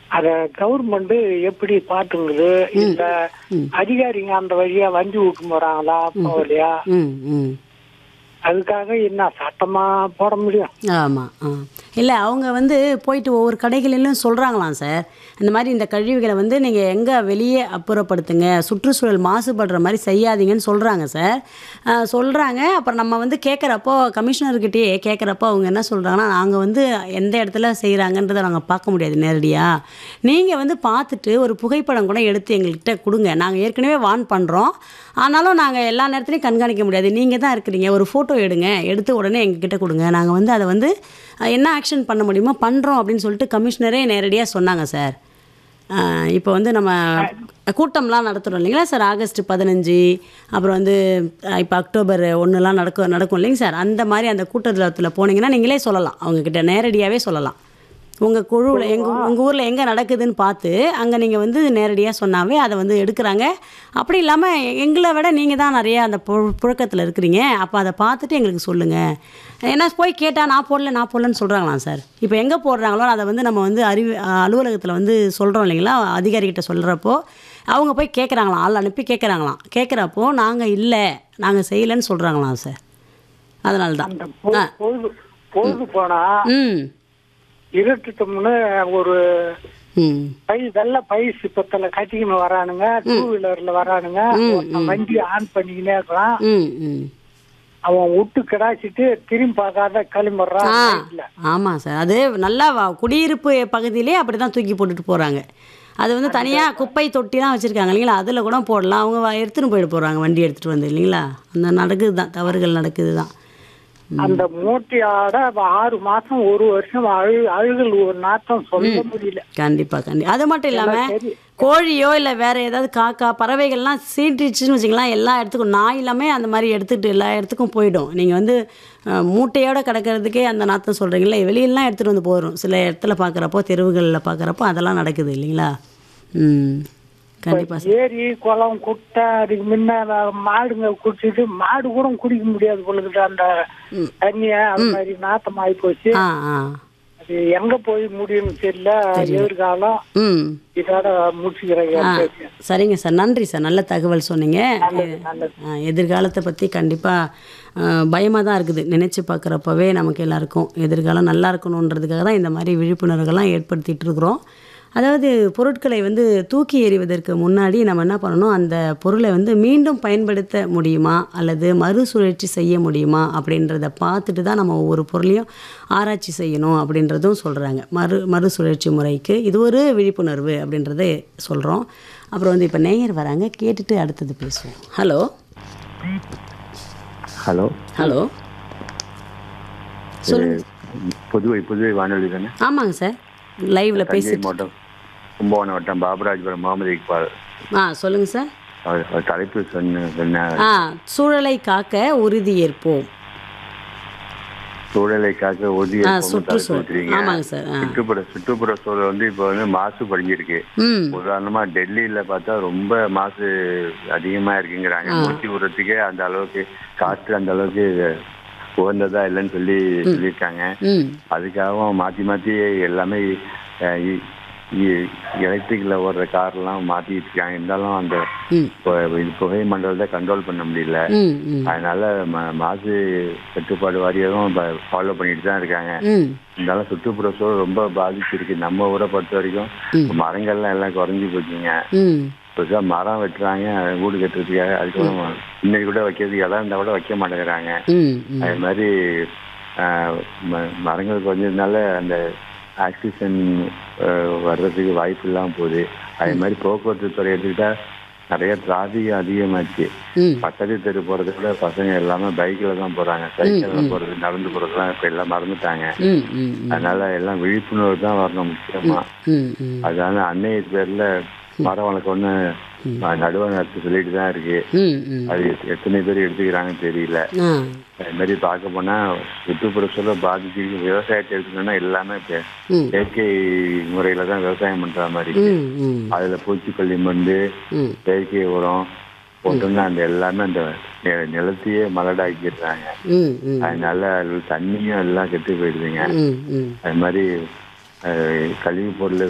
அத கவர்மெண்ட் எப்படி பாத்துங்குது இல்ல அதிகாரிங்க அந்த வழியா வண்டி விட்டு போறாங்களா போகலையா ம் ம் அதுக்காக என்ன சட்டமா போட முடியும் ஆமாம் ஆ இல்லை அவங்க வந்து போயிட்டு ஒவ்வொரு கடைகளிலும் சொல்கிறாங்களாம் சார் இந்த மாதிரி இந்த கழிவுகளை வந்து நீங்கள் எங்கே வெளியே அப்புறப்படுத்துங்க சுற்றுச்சூழல் மாசுபடுற மாதிரி செய்யாதீங்கன்னு சொல்கிறாங்க சார் சொல்கிறாங்க அப்புறம் நம்ம வந்து கேட்குறப்போ கமிஷனர்கிட்டயே கேட்குறப்போ அவங்க என்ன சொல்கிறாங்கன்னா நாங்கள் வந்து எந்த இடத்துல செய்கிறாங்கன்றதை நாங்கள் பார்க்க முடியாது நேரடியாக நீங்கள் வந்து பார்த்துட்டு ஒரு புகைப்படம் கூட எடுத்து எங்கள்கிட்ட கொடுங்க நாங்கள் ஏற்கனவே வான் பண்ணுறோம் ஆனாலும் நாங்கள் எல்லா நேரத்துலையும் கண்காணிக்க முடியாது நீங்கள் தான் இருக்கிறீங்க ஒரு ஃபோட்டோ எடுங்க எடுத்து உடனே எங்ககிட்ட கொடுங்க நாங்கள் வந்து அதை வந்து அஹ், என்ன ஆக்ஷன் பண்ண முடியுமோ பண்ணுறோம் அப்படின்னு சொல்லிட்டு கமிஷனரே நேரடியாக சொன்னாங்க சார் இப்போ வந்து நம்ம கூட்டம்லாம் நடத்துகிறோம் இல்லைங்களா சார் ஆகஸ்ட் பதினஞ்சு அப்புறம் வந்து இப்போ அக்டோபர் ஒன்றுலாம் நடக்கும் நடக்கும் இல்லைங்க சார் அந்த மாதிரி அந்த கூட்டத்தில் போனீங்கன்னா நீங்களே சொல்லலாம் அவங்கக்கிட்ட நேரடியாகவே சொல்லலாம் உங்கள் குழுவில் எங்கள் உங்கள் ஊரில் எங்கே நடக்குதுன்னு பார்த்து அங்கே நீங்கள் வந்து நேரடியாக சொன்னாவே அதை வந்து எடுக்கிறாங்க அப்படி இல்லாமல் எங்களை விட நீங்கள் தான் நிறைய அந்த பு புழக்கத்தில் இருக்கிறீங்க அப்போ அதை பார்த்துட்டு எங்களுக்கு சொல்லுங்கள் ஏன்னா போய் கேட்டால் நான் போடல நான் போடலன்னு சொல்கிறாங்களாம் சார் இப்போ எங்கே போடுறாங்களோ அதை வந்து நம்ம வந்து அறிவு அலுவலகத்தில் வந்து சொல்கிறோம் இல்லைங்களா அதிகாரிகிட்ட சொல்கிறப்போ அவங்க போய் கேட்குறாங்களாம் ஆள் அனுப்பி கேட்குறாங்களாம் கேட்குறப்போ நாங்கள் இல்லை நாங்கள் செய்யலைன்னு சொல்கிறாங்களாம் சார் அதனால தான் அந்த பொ- பொழுது பொழுது போனா ம் இருட்டுட்டோம்னு ஒரு ம் பை வெள்ள பை சிப்பத்துல கட்டிக்கின்னு வரானுங்க டூ வீலர்ல வரானுங்க ஒருத்தன் வண்டி ஆன் பண்ணிக்கினே இருக்கான் ம் ம் அவன் விட்டு கிடாச்சிட்டு திரும்பி பார்க்காத கிளம்பிடுறான் ஆ நைட்ல. ஆமாம் சார் அது நல்லா வ- குடியிருப்பு பகுதியிலே அப்படி தான் தூக்கி போட்டுட்டு போகிறாங்க அது வந்து தனியாக குப்பை தொட்டி தான் வச்சுருக்காங்க இல்லைங்களா அதில் கூட போடலாம் அவங்க வ- எடுத்துன்னு போயிட்டு போகிறாங்க வண்டி எடுத்துகிட்டு வந்து இல்லைங்களா அந்த நடக்குது தான் தவறுகள் நடக்குது தான் அந்த மூட்டையோட ஆறு மாசம் ஒரு வருஷம் அழு அழுகல் ஒரு நாத்தம் சொல்ல முடியல கண்டிப்பாக கண்டிப்பாக அது மட்டும் இல்லாமல் சரி. கோழியோ இல்லை வேறு ஏதாவது காக்கா பறவைகள்லாம் சீட்டிச்சுன்னு வச்சுக்கலாம் எல்லா இடத்துக்கும் நாய் எல்லாமே அந்த மாதிரி எடுத்துகிட்டு எல்லா இடத்துக்கும் போயிடும் நீங்கள் வந்து அஹ், மூட்டையோட கிடக்கிறதுக்கே அந்த நாத்தம் சொல்கிறீங்களா வெளியெல்லாம் எடுத்துகிட்டு வந்து போயிடும் சில இடத்துல பார்க்குறப்போ தெருவுகளில் பார்க்குறப்போ அதெல்லாம் நடக்குது இல்லைங்களா ம் கண்டிப்பாக ஏரி குளம் குட்டை அதுக்கு முன்ன மாடுங்க குடிச்சிட்டு மாடு கூட குடிக்க முடியாது பொழுது அந்த தண்ணிய அது மாதிரி நாத்தம் ஆகி போச்சு ஆ ஆ அது எங்க போய் முடியும்னு தெரியல எதிர்காலம் ம் இதோட முடிச்சுக்கிறேன் ஆ சரிங்க சார் நன்றி சார் நல்ல தகவல் சொன்னீங்க நல்லது. ஆ, எதிர்காலத்தை பற்றி கண்டிப்பாக பயமாக தான் இருக்குது நினச்சி பார்க்குறப்பவே நமக்கு எல்லாருக்கும் எதிர்காலம் நல்லா இருக்கணுன்றதுக்காக தான் இந்த மாதிரி விழிப்புணர்வுகள்லாம் ஏற்படுத்திட்டு இருக்கிறோம் அதாவது பொருட்களை வந்து தூக்கி எறிவதற்கு முன்னாடி நம்ம என்ன பண்ணணும் அந்த பொருளை வந்து மீண்டும் பயன்படுத்த முடியுமா அல்லது மறுசுழற்சி செய்ய முடியுமா அப்படின்றத பார்த்துட்டு தான் நம்ம ஒவ்வொரு பொருளையும் ஆராய்ச்சி செய்யணும் அப்படின்றதும் சொல்கிறாங்க மறு மறுசுழற்சி முறைக்கு இது ஒரு விழிப்புணர்வு அப்படின்றத சொல்கிறோம் அப்புறம் வந்து இப்போ நேயர் வராங்க கேட்டுட்டு அடுத்தது பேசுவோம் ஹலோ ஹலோ ஹலோ சொல்லுங்க புதுவை புதுவை வானொலி தானே ஆமாங்க சார் லைவ்ல தஞ்சை பேசிட்டு மாவட்டம் கும்பகோணம் வட்டம் பாபராஜபுரம் முகமது இக்பால் ஆ சொல்லுங்க சார் அவர் அவர் தலைப்பு சொன்ன சொன்ன ஆ சூழலை காக்க உறுதி ஏற்போம் சூழலை காக்க உறுதி ஆ ஏற்போம்னு தலைப்பு சுற்றுச்சூழல் வச்சிருக்கீங்க. ஆமாங்க சார் ஆ சுற்றுப்புற சுற்றுப்புற சூழல் வந்து இப்போ வந்து மாசு படிஞ்சிருக்கு ம் உதாரணமா டெல்லியில பார்த்தா ரொம்ப மாசு அதிகமா இருக்குங்கிறாங்க மூச்சு விடுறதுக்கே அந்த அளவுக்கு காற்று அந்த அளவுக்கு உகந்ததா இல்லைன்னு சொல்லி சொல்லியிருக்காங்க ம் அதுக்காகவும் மாற்றி மாற்றி எல்லாமே எலக்ட்ரிக்கில் ஓடுற கார்லாம் மாற்றிட்டு இருக்காங்க இருந்தாலும் அந்த ம் இப்போ இது புகை மண்டலத்தை கண்ட்ரோல் பண்ண முடியல ம் ம் அதனால ம- மாசு கட்டுப்பாடு வாரியமும் ஃபாலோ பண்ணிட்டு தான் இருக்காங்க ம் இருந்தாலும் சுற்றுப்புற சூழல் ரொம்ப பாதிச்சிருக்கு நம்ம ஊரை பொறுத்த வரைக்கும் இப்ப மரங்கள்லாம் எல்லாம் குறைஞ்சி போச்சுங்க ம் புதுசாக மரம் வெட்டுறாங்க வீடு கட்டுறதுக்காக அதுக்கப்புறம் இன்னைக்கு கூட வைக்கிறதுக்கு இடம் இருந்தால் கூட வைக்க மாட்டேங்கிறாங்க ம் ம் அது மாதிரி ஆஹ், ம- மரங்கள் குறைஞ்சதுனால அந்த ஆக்சிஜன் வர்றதுக்கு வாய்ப்பு இல்லாமல் போகுது அதே மாதிரி போக்குவரத்து துறை எடுத்துக்கிட்டா நிறைய டிராஃபிக் அதிகமாச்சு ம் பக்கத்து தெரு போகிறத விட பசங்க எல்லாமே பைக்கில் தான் போகிறாங்க சைக்கிளில் போகிறது நடந்து போகிறதுலாம் இப்போ எல்லாம் மறந்துட்டாங்க ம் ம் ம் அதனால எல்லாம் விழிப்புணர்வு தான் வரணும் முக்கியமாக ம் ம் அதனால அன்னைய பேரில் மரம் வளர்க்கணும்னு நடுவண் அரசு சொல்லிட்டு தான் இருக்கு ம் ம் அது எத்தனை பேர் எடுத்துக்கிறாங்கன்னு தெரியல ஆ அது மாதிரி பார்க்க போனா சுற்றுப்புற சூழல் பாதிச்சிருக்கு விவசாயத்தை எடுத்துக்கணும்னா எல்லாமே இப்போ ம் செயற்கை முறையில தான் விவசாயம் பண்ற மாதிரி இருக்கு. ம் ம் அதுல பூச்சிக்கொல்லி மருந்து ம் செயற்கை உரம் போட்டோம்னா அந்த எல்லாமே அந்த நி- நிலத்தையே மலடாக்கிடுறாங்க ம் ம் அதனால அதுல தண்ணியும் எல்லாம் கெட்டு போயிடுதுங்க ம் ம் அது மாதிரி அஹ், கழிவு பொருள்